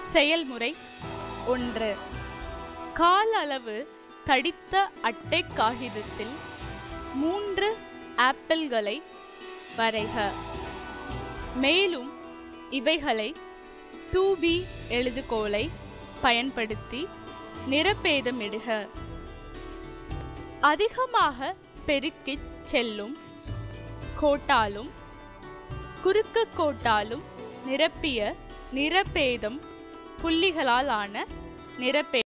செயல்முறை ஒன்று கால அளவு தடித்த அட்டை காகிதத்தில் மூன்று ஆப்பிள்களை வரைக மேலும் இவைகளை டூ பி எழுதுகோலை பயன்படுத்தி நிறபேதமிடுக அதிகமாக பெருக்கிச் செல்லும் கோட்டாலும் குறுக்கு கோட்டாலும் நிரப்பிய நிறபேதம் புள்ளிகளால் ஆன நிறப்பே